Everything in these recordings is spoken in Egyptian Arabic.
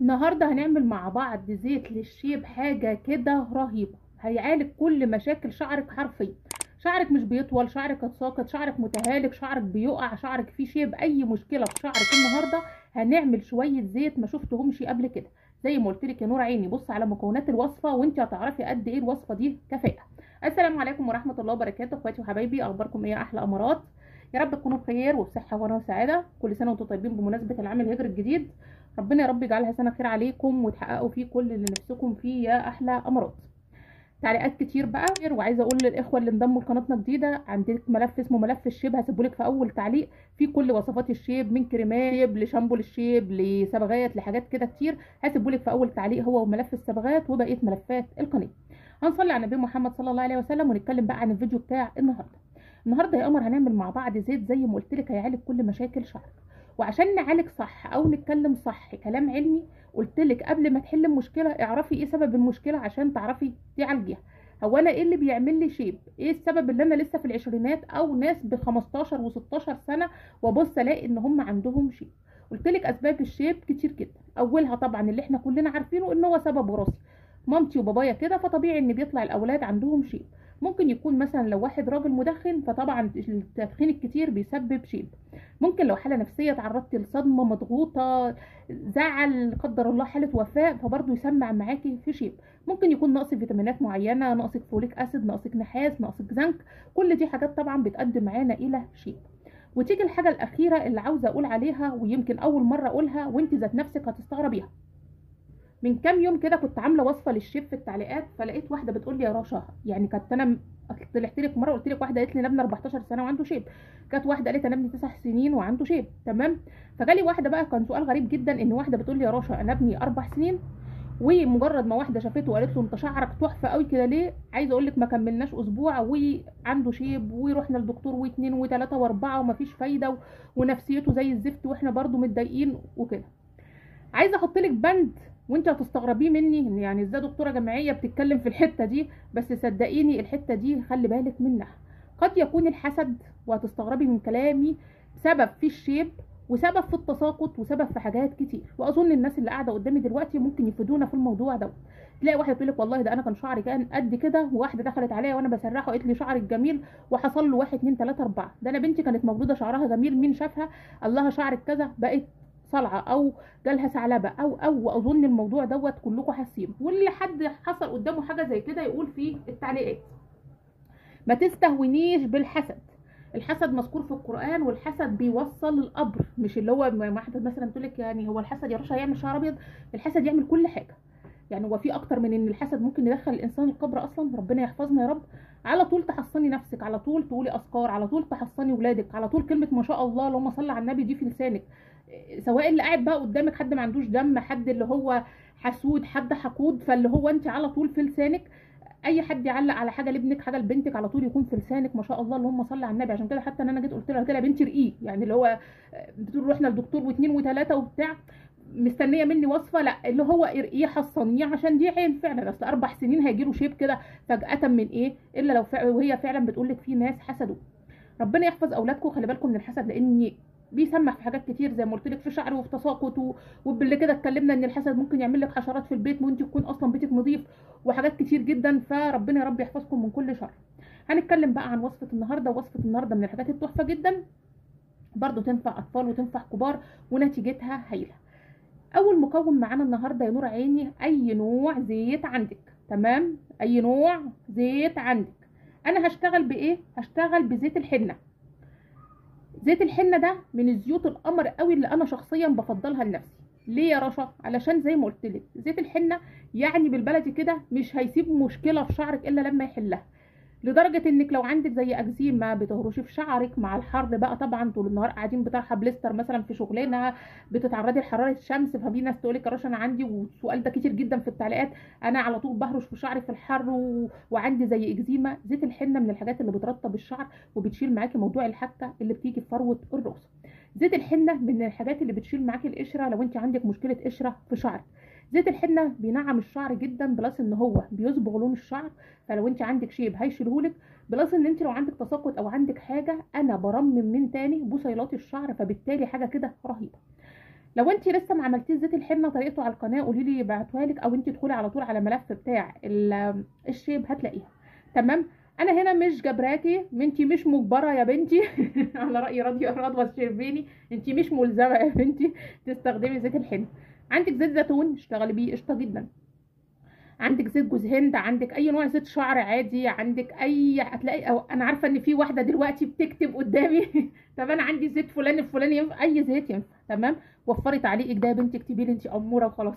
النهارده هنعمل مع بعض زيت للشيب حاجه كده رهيبه هيعالج كل مشاكل شعرك حرفيا شعرك مش بيطول شعرك اتساقط شعرك متهالك شعرك بيقع شعرك فيه شيب اي مشكله في شعرك النهارده هنعمل شويه زيت ما شفتهمش قبل كده زي ما قلت لك يا نور عيني بص على مكونات الوصفه وانت هتعرفي قد ايه الوصفه دي كفاءه السلام عليكم ورحمه الله وبركاته اخواتي وحبايبي اخباركم ايه يا احلى امارات يا رب تكونوا بخير وبصحه ورا وسعاده كل سنه وانتم طيبين بمناسبه العام الهجري الجديد ربنا يا رب يجعلها سنه خير عليكم وتحققوا فيه كل اللي نفسكم فيه يا احلى امارات تعليقات كتير بقى وعايزه اقول للاخوه اللي انضموا لقناتنا جديده عندك ملف اسمه ملف الشيب هسيبهولك في اول تعليق في كل وصفات الشيب من كريمات لشامبو للشيب لصبغات لحاجات كده كتير هسيبهولك في اول تعليق هو وملف الصبغات وبقيه ملفات القناه هنصلي على النبي محمد صلى الله عليه وسلم ونتكلم بقى عن الفيديو بتاع النهارده النهارده يا قمر هنعمل مع بعض زيت زي ما قلت لك هيعالج كل مشاكل شعرك وعشان نعالج صح او نتكلم صح كلام علمي قلت لك قبل ما تحل المشكله اعرفي ايه سبب المشكله عشان تعرفي تعالجيها هو انا ايه اللي بيعمل لي شيب ايه السبب اللي انا لسه في العشرينات او ناس ب 15 و16 سنه وابص الاقي ان هم عندهم شيب قلت لك اسباب الشيب كتير جدا اولها طبعا اللي احنا كلنا عارفينه ان هو سبب وراثي مامتي وبابايا كده فطبيعي ان بيطلع الاولاد عندهم شيب ممكن يكون مثلا لو واحد راجل مدخن فطبعا التدخين الكتير بيسبب شيب ممكن لو حاله نفسيه تعرضتي لصدمه مضغوطه زعل قدر الله حاله وفاه فبرضه يسمع معاكي في شيب ممكن يكون نقص فيتامينات معينه نقصك فوليك اسيد نقصك نحاس نقصك زنك كل دي حاجات طبعا بتؤدي معانا الى شيب وتيجي الحاجه الاخيره اللي عاوزه اقول عليها ويمكن اول مره اقولها وانت ذات نفسك هتستغربيها من كام يوم كده كنت عامله وصفه للشيف في التعليقات فلقيت واحده بتقول لي يا رشا يعني كانت انا طلعت لك مره قلت لك واحده قالت لي انا ابني 14 سنه وعنده شيب كانت واحده قالت انا ابني 9 سنين وعنده شيب تمام فجالي واحده بقى كان سؤال غريب جدا ان واحده بتقول لي يا رشا انا ابني اربع سنين ومجرد ما واحده شافته وقالت له انت شعرك تحفه قوي كده ليه عايزه اقول لك ما كملناش اسبوع وعنده شيب ورحنا للدكتور واثنين وثلاثه واربعه ومفيش فايده ونفسيته زي الزفت واحنا برضو متضايقين وكده عايزه احط لك بند وانت هتستغربيه مني يعني ازاي دكتوره جامعيه بتتكلم في الحته دي بس صدقيني الحته دي خلي بالك منها قد يكون الحسد وهتستغربي من كلامي سبب في الشيب وسبب في التساقط وسبب في حاجات كتير واظن الناس اللي قاعده قدامي دلوقتي ممكن يفيدونا في الموضوع ده تلاقي واحده تقول لك والله ده انا كان شعري كان قد كده وواحده دخلت عليا وانا بسرحه وقالت لي شعرك جميل وحصل له واحد اتنين تلاته اربعه ده انا بنتي كانت مولوده شعرها جميل مين شافها الله شعرك كذا بقت صلعه او جالها ثعلبه او او واظن الموضوع دوت كلكم حاسين واللي حد حصل قدامه حاجه زي كده يقول في التعليقات ما تستهونيش بالحسد الحسد مذكور في القران والحسد بيوصل القبر مش اللي هو واحده مثلا تقول لك يعني هو الحسد يا رشا هيعمل شعر ابيض الحسد يعمل كل حاجه يعني هو في اكتر من ان الحسد ممكن يدخل الانسان القبر اصلا ربنا يحفظنا يا رب على طول تحصني نفسك على طول تقولي اذكار على طول تحصني ولادك على طول كلمه ما شاء الله اللهم صل على النبي دي في لسانك سواء اللي قاعد بقى قدامك حد ما عندوش دم حد اللي هو حسود حد حقود فاللي هو انت على طول في لسانك اي حد يعلق على حاجه لابنك حاجه لبنتك على طول يكون في لسانك ما شاء الله اللهم صل على النبي عشان كده حتى انا جيت قلت لها كده بنتي رقيه يعني اللي هو بتقول رحنا للدكتور واثنين وثلاثه وبتاع مستنيه مني وصفه لا اللي هو ارقيه حصنيه عشان دي عين فعلا اصل اربع سنين هيجي له شيب كده فجاه من ايه الا لو فعلا وهي فعلا بتقول لك في ناس حسدوا ربنا يحفظ اولادكم خلي بالكم من الحسد لان بيسمح في حاجات كتير زي ما قلت لك في شعر وفي تساقط وباللي كده اتكلمنا ان الحسد ممكن يعمل لك حشرات في البيت وانت تكون اصلا بيتك نظيف وحاجات كتير جدا فربنا يا رب يحفظكم من كل شر هنتكلم بقى عن وصفه النهارده وصفه النهارده من الحاجات التحفه جدا برضو تنفع اطفال وتنفع كبار ونتيجتها هايله اول مكون معانا النهارده يا نور عيني اي نوع زيت عندك تمام اي نوع زيت عندك انا هشتغل بايه هشتغل بزيت الحنه زيت الحنه ده من الزيوت القمر قوي اللي انا شخصيا بفضلها لنفسي ليه يا رشا علشان زي ما قلت لك زيت الحنه يعني بالبلدي كده مش هيسيب مشكله في شعرك الا لما يحلها لدرجه انك لو عندك زي اكزيما بتهرشي في شعرك مع الحر بقى طبعا طول النهار قاعدين بطرحه بليستر مثلا في شغلنا بتتعرضي لحراره الشمس ففي ناس تقول لك يا رشا انا عندي والسؤال ده كتير جدا في التعليقات انا على طول بهرش في شعري في الحر و... وعندي زي اكزيما زيت الحنه من الحاجات اللي بترطب الشعر وبتشيل معاكي موضوع الحكه اللي بتيجي في فروه الراس زيت الحنه من الحاجات اللي بتشيل معاكي القشره لو انت عندك مشكله قشره في شعرك زيت الحنه بينعم الشعر جدا بلس ان هو بيصبغ لون الشعر فلو انت عندك شيب هيشيلهولك بلس ان انت لو عندك تساقط او عندك حاجه انا برمم من تاني بصيلات الشعر فبالتالي حاجه كده رهيبه لو انت لسه ما عملتيش زيت الحنه طريقته على القناه قولي لي ابعتوها لك او انت ادخلي على طول على ملف بتاع ال- الشيب هتلاقيها تمام انا هنا مش جبراكي انت مش مجبره يا بنتي على راي راضيه رضوى الشربيني انت مش ملزمه يا بنتي تستخدمي زيت الحنه عندك زيت زيتون اشتغلي بيه قشطه جدا عندك زيت جوز هند عندك اي نوع زيت شعر عادي عندك اي هتلاقي أو انا عارفه ان في واحده دلوقتي بتكتب قدامي طب انا عندي زيت فلان الفلاني ينفع اي زيت ينفع تمام وفري تعليقك ده يا بنتي اكتبي لي انت اموره وخلاص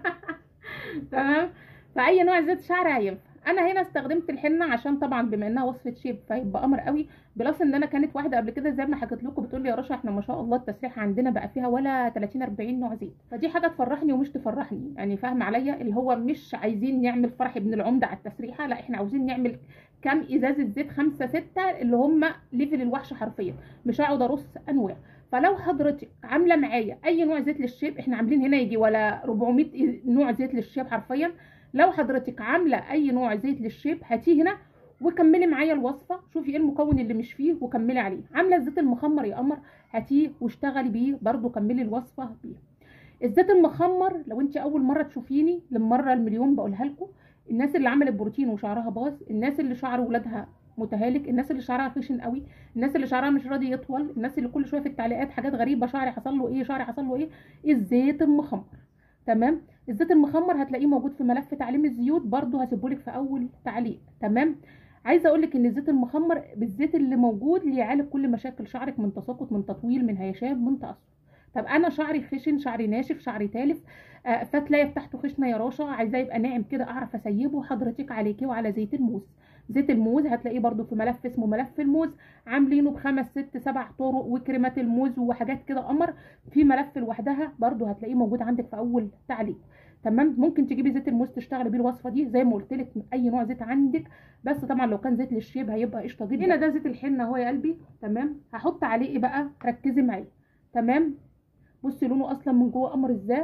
تمام فاي نوع زيت شعر هينفع انا هنا استخدمت الحنه عشان طبعا بما انها وصفه شيب فيبقى قمر قوي بلس ان انا كانت واحده قبل كده زي ما حكيت لكم بتقول لي يا رشا احنا ما شاء الله التسريحه عندنا بقى فيها ولا 30 40 نوع زيت فدي حاجه تفرحني ومش تفرحني يعني فاهمه عليا اللي هو مش عايزين نعمل فرح ابن العمده على التسريحه لا احنا عاوزين نعمل كام ازازه زيت خمسة ستة اللي هم ليفل الوحش حرفيا مش هقعد ارص انواع فلو حضرتك عامله معايا اي نوع زيت للشيب احنا عاملين هنا يجي ولا 400 نوع زيت للشيب حرفيا لو حضرتك عامله اي نوع زيت للشيب هاتيه هنا وكملي معايا الوصفه شوفي ايه المكون اللي مش فيه وكملي عليه عامله الزيت المخمر يا قمر هاتيه واشتغلي بيه برضو كملي الوصفه بيه الزيت المخمر لو انت اول مره تشوفيني للمره المليون بقولها لكم الناس اللي عملت بروتين وشعرها باظ الناس اللي شعر ولادها متهالك الناس اللي شعرها خشن قوي الناس اللي شعرها مش راضي يطول الناس اللي كل شويه في التعليقات حاجات غريبه شعري حصل له ايه شعري حصل له ايه الزيت المخمر تمام الزيت المخمر هتلاقيه موجود في ملف تعليم الزيوت برضو هسيبهولك في اول تعليق تمام عايزه اقول لك ان الزيت المخمر بالزيت اللي موجود ليعالج كل مشاكل شعرك من تساقط من تطويل من هيشان من تقصف طب انا شعري خشن شعري ناشف شعري تالف آه فتلاقي بتاعته خشنه يا رشا عايزاه يبقى ناعم كده اعرف اسيبه حضرتك عليكي وعلى زيت الموز زيت الموز هتلاقيه برضو في ملف اسمه ملف الموز عاملينه بخمس ست سبع طرق وكريمات الموز وحاجات كده قمر في ملف لوحدها برضو هتلاقيه موجود عندك في اول تعليق تمام ممكن تجيبي زيت الموز تشتغلي بيه الوصفه دي زي ما قلت لك اي نوع زيت عندك بس طبعا لو كان زيت للشيب هيبقى قشطه جدا هنا ده زيت الحنه اهو يا قلبي تمام هحط عليه ايه بقى ركزي معايا تمام بصي لونه اصلا من جوه قمر ازاي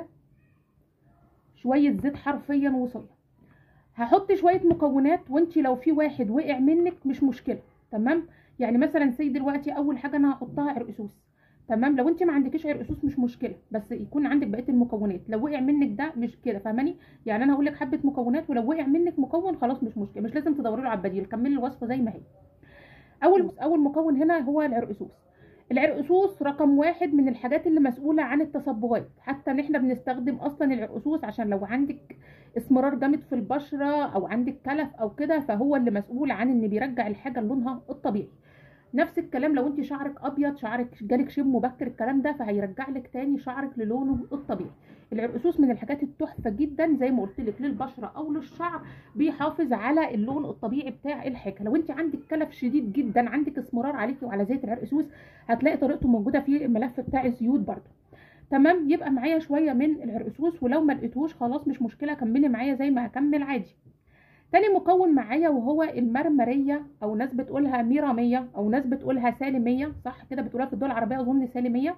شويه زيت حرفيا وصيه هحط شويه مكونات وانت لو في واحد وقع منك مش مشكله تمام يعني مثلا سي دلوقتي اول حاجه انا هحطها عرقسوس تمام لو انت ما عندكيش عرقسوس مش مشكله بس يكون عندك بقيه المكونات لو وقع منك ده مش كده فاهماني يعني انا هقول لك حبه مكونات ولو وقع منك مكون خلاص مش مشكله مش لازم تدوري له على البديل كملي الوصفه زي ما هي اول اول مكون هنا هو العرقسوس العرقسوس رقم واحد من الحاجات اللي مسؤولة عن التصبغات حتى ان احنا بنستخدم اصلا العرقسوس عشان لو عندك اسمرار جامد في البشرة او عندك كلف او كده فهو اللي مسؤول عن ان بيرجع الحاجة لونها الطبيعي نفس الكلام لو انت شعرك ابيض شعرك جالك شيب مبكر الكلام ده فهيرجع لك تاني شعرك للونه الطبيعي العرقسوس من الحاجات التحفه جدا زي ما قلت لك للبشره او للشعر بيحافظ على اللون الطبيعي بتاع الحاجه لو انت عندك كلف شديد جدا عندك اسمرار عليكي وعلى زيت العرقسوس هتلاقي طريقته موجوده في الملف بتاع الزيوت برده تمام يبقى معايا شويه من العرقسوس ولو ما لقيتوش خلاص مش مشكله كملي معايا زي ما هكمل عادي تاني مكون معايا وهو المرمرية أو ناس بتقولها ميرامية أو ناس بتقولها سالمية صح كده بتقولها في الدول العربية أظن سالمية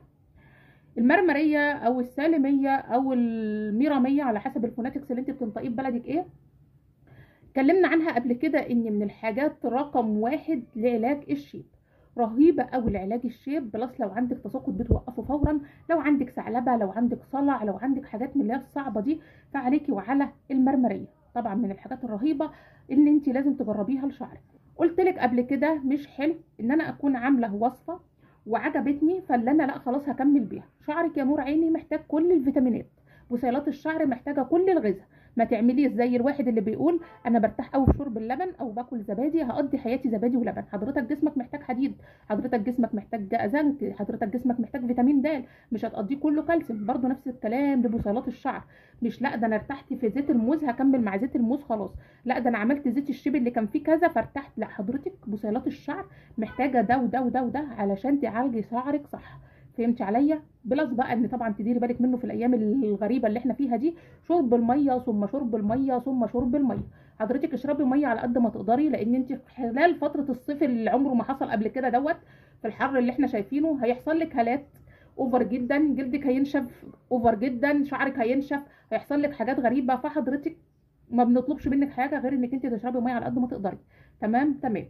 المرمرية أو السالمية أو الميرامية على حسب الفوناتكس اللي انت بتنطقيه في بلدك ايه اتكلمنا عنها قبل كده ان من الحاجات رقم واحد لعلاج الشيب رهيبة أوي لعلاج الشيب بلس لو عندك تساقط بتوقفه فورا لو عندك ثعلبة لو عندك صلع لو عندك حاجات من اللي هي الصعبة دي فعليكي وعلى المرمرية طبعا من الحاجات الرهيبه ان انت لازم تجربيها لشعرك قلت لك قبل كده مش حلو ان انا اكون عامله وصفه وعجبتني فاللي انا لا خلاص هكمل بيها شعرك يا نور عيني محتاج كل الفيتامينات بصيلات الشعر محتاجه كل الغذاء ما تعمليش زي الواحد اللي بيقول انا برتاح قوي في شرب اللبن او باكل زبادي هقضي حياتي زبادي ولبن حضرتك جسمك محتاج حديد حضرتك جسمك محتاج زنك حضرتك جسمك محتاج فيتامين د مش هتقضيه كله كالسيوم برضو نفس الكلام لبصيلات الشعر مش لا ده انا ارتحت في زيت الموز هكمل مع زيت الموز خلاص لا ده انا عملت زيت الشيب اللي كان فيه كذا فارتحت لا حضرتك بصيلات الشعر محتاجه ده وده وده وده علشان تعالجي شعرك صح فهمتي عليا بلس بقى ان طبعا تديري بالك منه في الايام الغريبه اللي احنا فيها دي شرب الميه ثم شرب الميه ثم شرب الميه حضرتك اشربي ميه على قد ما تقدري لان انت خلال فتره الصيف اللي عمره ما حصل قبل كده دوت في الحر اللي احنا شايفينه هيحصل لك هالات اوفر جدا جلدك هينشف اوفر جدا شعرك هينشف هيحصل لك حاجات غريبه فحضرتك ما بنطلبش منك حاجه غير انك انت تشربي ميه على قد ما تقدري تمام تمام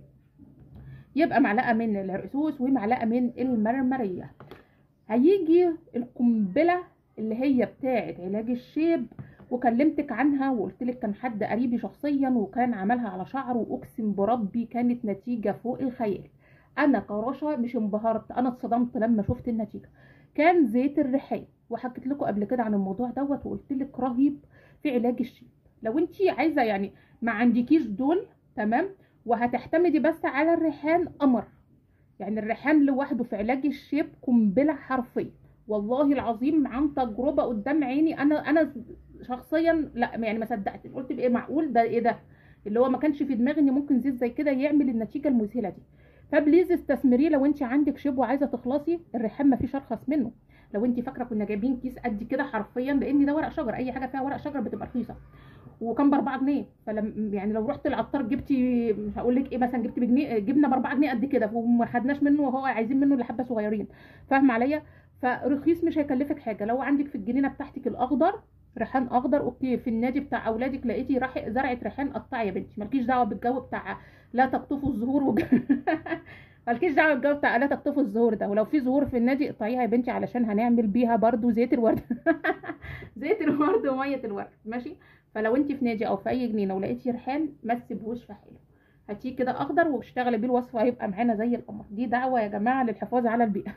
يبقى معلقه من العرقسوس ومعلقه من المرمريه هيجي القنبله اللي هي بتاعه علاج الشيب وكلمتك عنها وقلت لك كان حد قريبي شخصيا وكان عملها على شعره واقسم بربي كانت نتيجه فوق الخيال انا كرشا مش انبهرت انا اتصدمت لما شفت النتيجه كان زيت الريحان وحكيت لكم قبل كده عن الموضوع دوت وقلت لك رهيب في علاج الشيب لو انت عايزه يعني ما عندكيش دول تمام وهتعتمدي بس على الريحان قمر يعني الريحان لوحده في علاج الشيب قنبله حرفيا والله العظيم عن تجربه قدام عيني انا انا شخصيا لا يعني ما صدقت قلت بايه معقول ده ايه ده اللي هو ما كانش في دماغي ان ممكن زيت زي كده يعمل النتيجه المذهله دي فبليز استثمريه لو انت عندك شيب وعايزه تخلصي الريحان ما فيش ارخص منه لو انت فاكره كنا جايبين كيس قد كده حرفيا لان ده ورق شجر اي حاجه فيها ورق شجر بتبقى رخيصه وكان ب 4 جنيه فلم يعني لو رحت العطار جبتي مش هقول لك ايه مثلا جبت بجنيه جبنا ب 4 جنيه قد كده وما خدناش منه وهو عايزين منه لحبه صغيرين فاهمه عليا فرخيص مش هيكلفك حاجه لو عندك في الجنينه بتاعتك الاخضر ريحان اخضر اوكي في النادي بتاع اولادك لقيتي راح زرعه ريحان قطعي يا بنتي مالكيش دعوه بالجو بتاع لا تقطفوا الزهور وج... مالكيش دعوه بالجو بتاع لا تقطفوا الزهور ده ولو في زهور في النادي اقطعيها يا بنتي علشان هنعمل بيها برضو زيت الورد زيت الورد وميه الورد ماشي فلو انت في نادي او في اي جنينه ولقيتي ريحان ما تسيبهوش في حاله هاتيه كده اخضر واشتغلي بيه الوصفه هيبقى معانا زي القمر دي دعوه يا جماعه للحفاظ على البيئه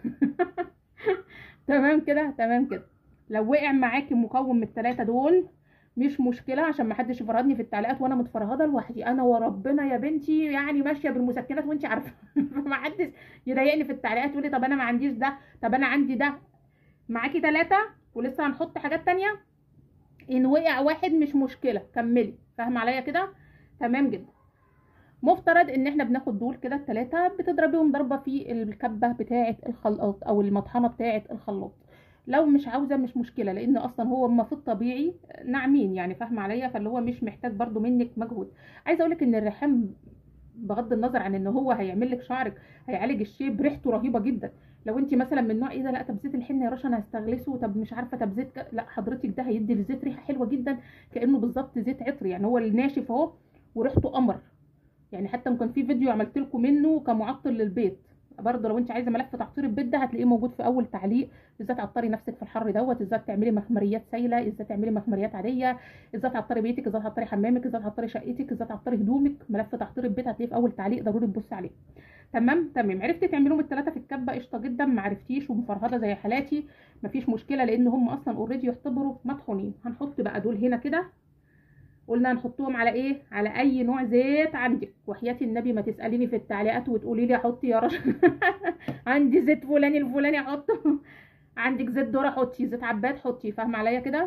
تمام كده تمام كده لو وقع معاكي مكون من الثلاثه دول مش مشكله عشان ما حدش يفرضني في التعليقات وانا متفرهده لوحدي انا وربنا يا بنتي يعني ماشيه بالمسكنات وانت عارفه ما حدش يضايقني في التعليقات يقول لي طب انا ما عنديش ده طب انا عندي ده معاكي ثلاثه ولسه هنحط حاجات تانية ان وقع واحد مش مشكله كملي فاهمه عليا كده تمام جدا مفترض ان احنا بناخد دول كده الثلاثه بتضربيهم ضربه في الكبه بتاعه الخلاط او المطحنه بتاعه الخلاط لو مش عاوزه مش مشكله لان اصلا هو ما في الطبيعي ناعمين يعني فاهمه عليا فاللي هو مش محتاج برضو منك مجهود عايزه اقول لك ان الريحان بغض النظر عن ان هو هيعمل لك شعرك هيعالج الشيب ريحته رهيبه جدا لو انت مثلا من نوع ايه ده لا طب زيت الحنه يا رشا انا هستغلسه طب مش عارفه طب زيت ك... لا حضرتك ده هيدي للزيت ريحه حلوه جدا كانه بالظبط زيت عطر يعني هو الناشف اهو وريحته قمر يعني حتى كان في فيديو عملت لكم منه كمعطر للبيت برضه لو انت عايزه ملف تعطير البيت ده هتلاقيه موجود في اول تعليق ازاي تعطري نفسك في الحر دوت ازاي تعملي مخمريات سايله ازاي تعملي مخمريات عاديه ازاي تعطري بيتك ازاي تعطري حمامك ازاي تعطري شقتك ازاي تعطري هدومك ملف تعطير البيت هتلاقيه في اول تعليق ضروري تبصي عليه تمام تمام عرفتي تعمليهم الثلاثه في الكبه قشطه جدا ما عرفتيش ومفرهده زي حالاتي مفيش مشكله لان هم اصلا اوريدي يعتبروا مطحونين هنحط بقى دول هنا كده قلنا هنحطهم على ايه على اي نوع زيت عندك وحياه النبي ما تساليني في التعليقات وتقولي لي حطي يا رشا عندي زيت فلاني الفلاني احطه عندك زيت ذره حطي زيت عباد حطي فاهمه عليا كده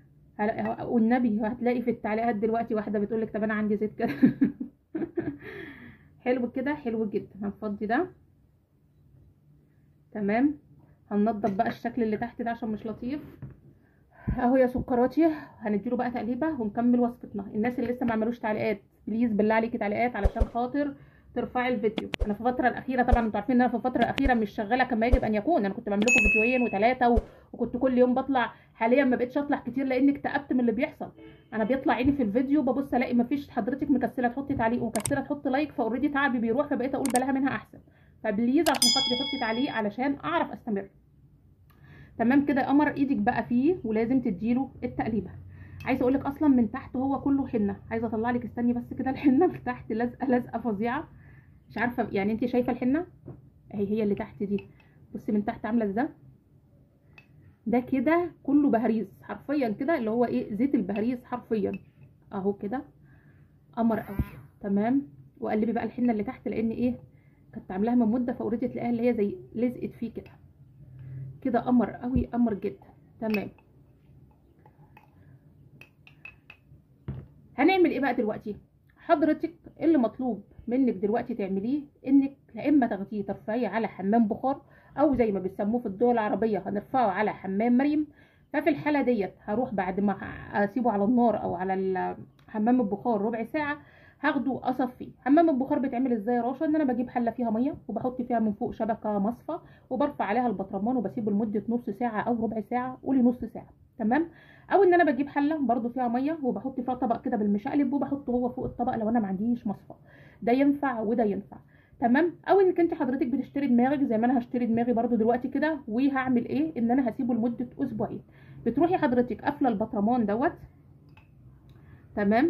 والنبي هتلاقي في التعليقات دلوقتي واحده بتقول لك طب انا عندي زيت كده حلو كده حلو جدا هنفضي ده تمام هننضف بقى الشكل اللي تحت ده عشان مش لطيف اهو يا سكراتي هنديله بقى تقليبه ونكمل وصفتنا الناس اللي لسه ما عملوش تعليقات بليز بالله عليكي تعليقات علشان خاطر ترفعي الفيديو انا في الفتره الاخيره طبعا انتوا عارفين ان انا في الفتره الاخيره مش شغاله كما يجب ان يكون انا كنت بعمل لكم فيديوهين وثلاثه و... وكنت كل يوم بطلع حاليا ما بقتش اطلع كتير لان اكتئبت من اللي بيحصل انا بيطلع عيني في الفيديو ببص الاقي ما فيش حضرتك مكسله تحطي تعليق ومكسله تحطي لايك فاوريدي تعبي بيروح فبقيت اقول بلاها منها احسن فبليز عشان خاطري حطي تعليق علشان اعرف استمر تمام كده يا قمر ايدك بقى فيه ولازم تديله التقليبه عايزه اقول لك اصلا من تحت هو كله حنه عايزه اطلع لك استني بس كده الحنه من تحت لازقه لازقه فظيعه مش عارفه يعني انت شايفه الحنه اهي هي اللي تحت دي بصي من تحت عامله ازاي ده كده كله بهاريز حرفيا كده اللي هو ايه زيت البهاريز حرفيا اهو كده قمر قوي تمام وقلبي بقى الحنه اللي تحت لان ايه كنت عاملاها من مده فاوريدي تلاقيها اللي هي زي لزقت فيه كده كده قمر قوي قمر جدا تمام هنعمل ايه بقى دلوقتي حضرتك اللي مطلوب منك دلوقتي تعمليه انك لا اما تاخديه ترفعيه على حمام بخار او زي ما بيسموه في الدول العربيه هنرفعه على حمام مريم ففي الحاله ديت هروح بعد ما اسيبه على النار او على حمام البخار ربع ساعه هاخده اصفيه حمام البخار بيتعمل ازاي يا رشا ان انا بجيب حله فيها ميه وبحط فيها من فوق شبكه مصفى وبرفع عليها البطرمان وبسيبه لمده نص ساعه او ربع ساعه قولي نص ساعه تمام او ان انا بجيب حله برده فيها ميه وبحط فيها طبق كده بالمشقلب وبحطه هو فوق الطبق لو انا ما عنديش مصفى ده ينفع وده ينفع تمام او انك انت حضرتك بتشتري دماغك زي ما انا هشتري دماغي برضو دلوقتي كده وهعمل ايه ان انا هسيبه لمده اسبوعين بتروحي حضرتك قافله البطرمان دوت تمام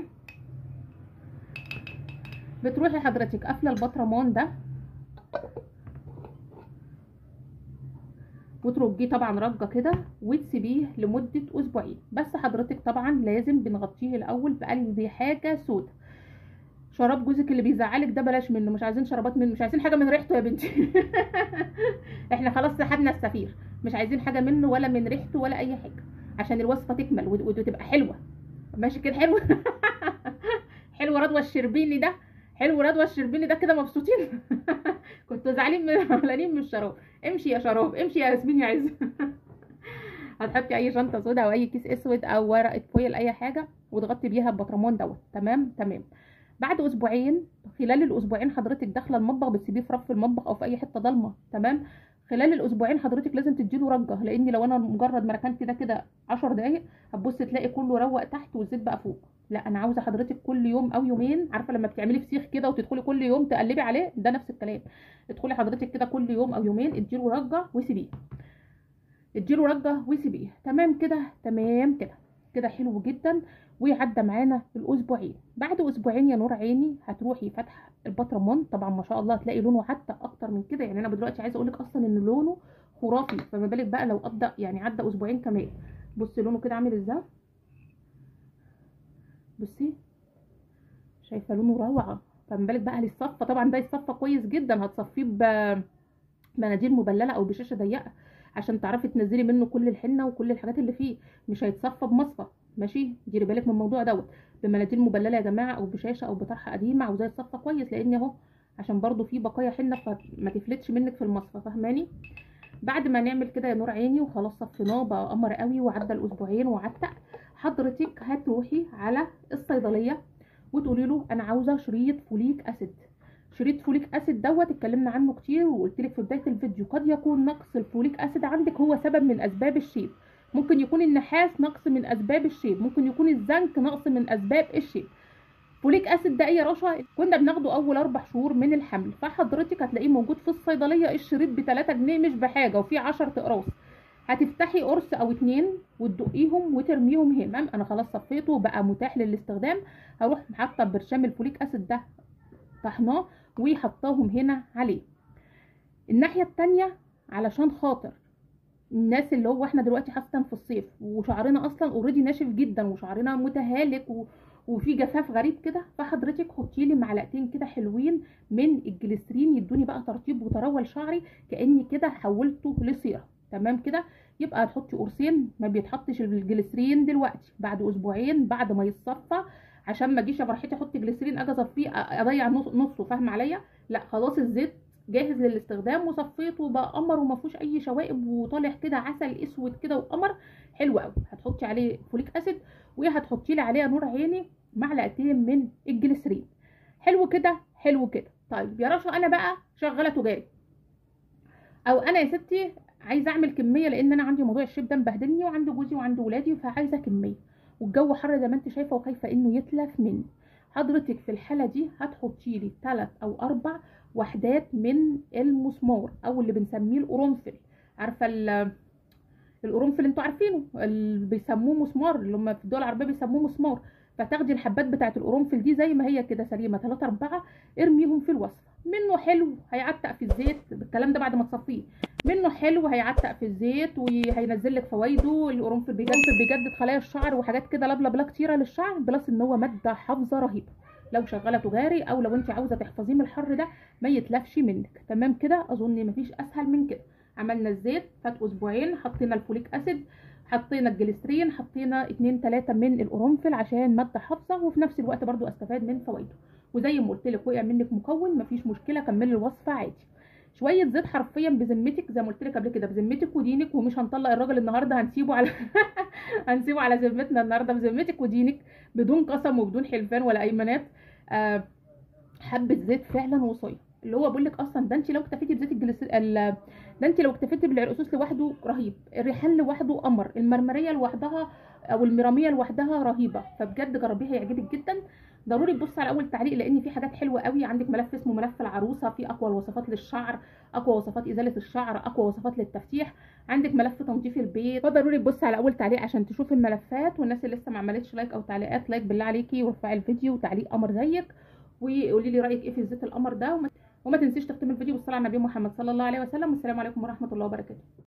بتروحي حضرتك قافله البطرمان ده وترجيه طبعا رجه كده وتسيبيه لمده اسبوعين بس حضرتك طبعا لازم بنغطيه الاول باي حاجه سودا شراب جوزك اللي بيزعلك ده بلاش منه مش عايزين شرابات منه مش عايزين حاجه من ريحته يا بنتي احنا خلاص سحبنا السفير مش عايزين حاجه منه ولا من ريحته ولا اي حاجه عشان الوصفه تكمل وتبقى حلوه ماشي كده حلو حلو رضوى الشربيني ده حلو رضوى الشربيني ده كده مبسوطين كنتوا زعلانين من زعلانين من الشراب امشي يا شراب امشي يا ياسمين يا عز هتحطي اي شنطه سودا او اي كيس اسود او ورقه فويل اي حاجه وتغطي بيها البطرمان دوت تمام تمام بعد اسبوعين خلال الاسبوعين حضرتك داخله المطبخ بتسيبيه في رف المطبخ او في اي حته ضلمه تمام خلال الاسبوعين حضرتك لازم تديله رجه لان لو انا مجرد ما ركنت ده كده 10 دقايق هتبص تلاقي كله روق تحت والزيت بقى فوق لا انا عاوزه حضرتك كل يوم او يومين عارفه لما بتعملي فسيخ كده وتدخلي كل يوم تقلبي عليه ده نفس الكلام ادخلي حضرتك كده كل يوم او يومين اديله رجه وسيبيه اديله رجه وسيبيه تمام كده تمام كده كده حلو جدا وعدى معانا الاسبوعين بعد اسبوعين يا نور عيني هتروحي فاتحه البطرمان طبعا ما شاء الله هتلاقي لونه حتى اكتر من كده يعني انا دلوقتي عايزه اقول لك اصلا ان لونه خرافي فما بالك بقى لو قضى يعني عدى اسبوعين كمان بصي لونه كده عامل ازاي بصي شايفه لونه روعه فما بالك بقى للصفه طبعا ده يتصفى كويس جدا هتصفيه بمناديل مبلله او بشاشه ضيقه عشان تعرفي تنزلي منه كل الحنه وكل الحاجات اللي فيه مش هيتصفى بمصفى ماشي ديري بالك من الموضوع دوت بمناديل مبلله يا جماعه او بشاشه او بطرحه قديمه عاوزاه يتصفى كويس لان اهو عشان برضو في بقايا حنه فما تفلتش منك في المصفى فاهماني بعد ما نعمل كده يا نور عيني وخلاص صفيناه بقى قمر قوي وعدى الاسبوعين وعتق حضرتك هتروحي على الصيدليه وتقولي له انا عاوزه شريط فوليك اسيد شريط فوليك اسيد دوت اتكلمنا عنه كتير وقلت لك في بدايه الفيديو قد يكون نقص الفوليك اسيد عندك هو سبب من اسباب الشيب ممكن يكون النحاس نقص من اسباب الشيب ممكن يكون الزنك نقص من اسباب الشيب فوليك اسيد ده ايه يا رشا كنا بناخده اول اربع شهور من الحمل فحضرتك هتلاقيه موجود في الصيدليه الشريط ب 3 جنيه مش بحاجه وفيه 10 اقراص هتفتحي قرص او اتنين وتدقيهم وترميهم هنا تمام انا خلاص صفيته وبقى متاح للاستخدام هروح حاطه برشام الفوليك اسيد ده طحناه وحطاهم هنا عليه الناحيه التانية علشان خاطر الناس اللي هو احنا دلوقتي خاصه في الصيف وشعرنا اصلا اوريدي ناشف جدا وشعرنا متهالك و... وفي جفاف غريب كده فحضرتك حطي لي معلقتين كده حلوين من الجليسرين يدوني بقى ترطيب وتروى لشعري كاني كده حولته لصيره تمام كده يبقى هتحطي قرصين ما بيتحطش الجليسرين دلوقتي بعد اسبوعين بعد ما يتصفى عشان ما اجيش فرحتي احط جليسرين اجي اصفيه اضيع نص نصه فاهم عليا لا خلاص الزيت جاهز للاستخدام وصفيته وبقى قمر وما فيهوش اي شوائب وطالع كده عسل اسود كده وقمر حلو قوي هتحطي عليه فوليك اسيد وهتحطي لي عليه نور عيني معلقتين من الجليسرين حلو كده حلو كده طيب يا رشا انا بقى شغاله تجاري او انا يا ستي عايزه اعمل كميه لان انا عندي موضوع الشيب ده مبهدلني وعندي جوزي وعندي ولادي فعايزه كميه والجو حر زي ما انت شايفه وخايفه انه يتلف مني حضرتك في الحاله دي هتحطي لي 3 او 4 وحدات من المسمار او اللي بنسميه القرنفل عارفه القرنفل انتوا عارفينه اللي بيسموه مسمار اللي هم في الدول العربيه بيسموه مسمار فتاخدي الحبات بتاعه القرنفل دي زي ما هي كده سليمه 3 4 ارميهم في الوصفه منه حلو هيعتق في الزيت الكلام ده بعد ما تصفيه منه حلو هيعتق في الزيت وهينزل لك فوائده القرنفل بيجدد بيجدد خلايا الشعر وحاجات كده لبلبله كتيره للشعر بلس ان هو ماده حافظه رهيبه لو شغاله تجاري او لو انت عاوزه تحفظيه من الحر ده ما يتلفش منك تمام كده اظن مفيش اسهل من كده عملنا الزيت فات اسبوعين حطينا الفوليك اسيد حطينا الجليسرين حطينا 2 3 من القرنفل عشان ماده حافظه وفي نفس الوقت برضو استفاد من فوائده وزي ما قلت لك وقع منك مكون مفيش مشكله كملي الوصفه عادي شويه زيت حرفيا بذمتك زي ما قلت لك قبل كده بذمتك ودينك ومش هنطلق الراجل النهارده هنسيبه على هنسيبه على ذمتنا النهارده بذمتك ودينك بدون قسم وبدون حلفان ولا ايمانات آه حبه زيت فعلا وصايه اللي هو بقول لك اصلا ده انت لو اكتفيتي بزيت الجليسر ده انت لو اكتفيتي بالعرقسوس لوحده رهيب الريحان لوحده قمر المرمريه لوحدها او المراميه لوحدها رهيبه فبجد جربيها يعجبك جدا ضروري تبص على اول تعليق لان في حاجات حلوه قوي عندك ملف اسمه ملف العروسه في اقوى الوصفات للشعر اقوى وصفات ازاله الشعر اقوى وصفات للتفتيح عندك ملف تنظيف البيت فضروري تبص على اول تعليق عشان تشوف الملفات والناس اللي لسه ما عملتش لايك او تعليقات لايك بالله عليكي وارفعي الفيديو وتعليق قمر زيك وقولي لي رايك ايه في زيت القمر ده وما, وما تنسيش تختمي الفيديو بالصلاه على النبي محمد صلى الله عليه وسلم والسلام عليكم ورحمه الله وبركاته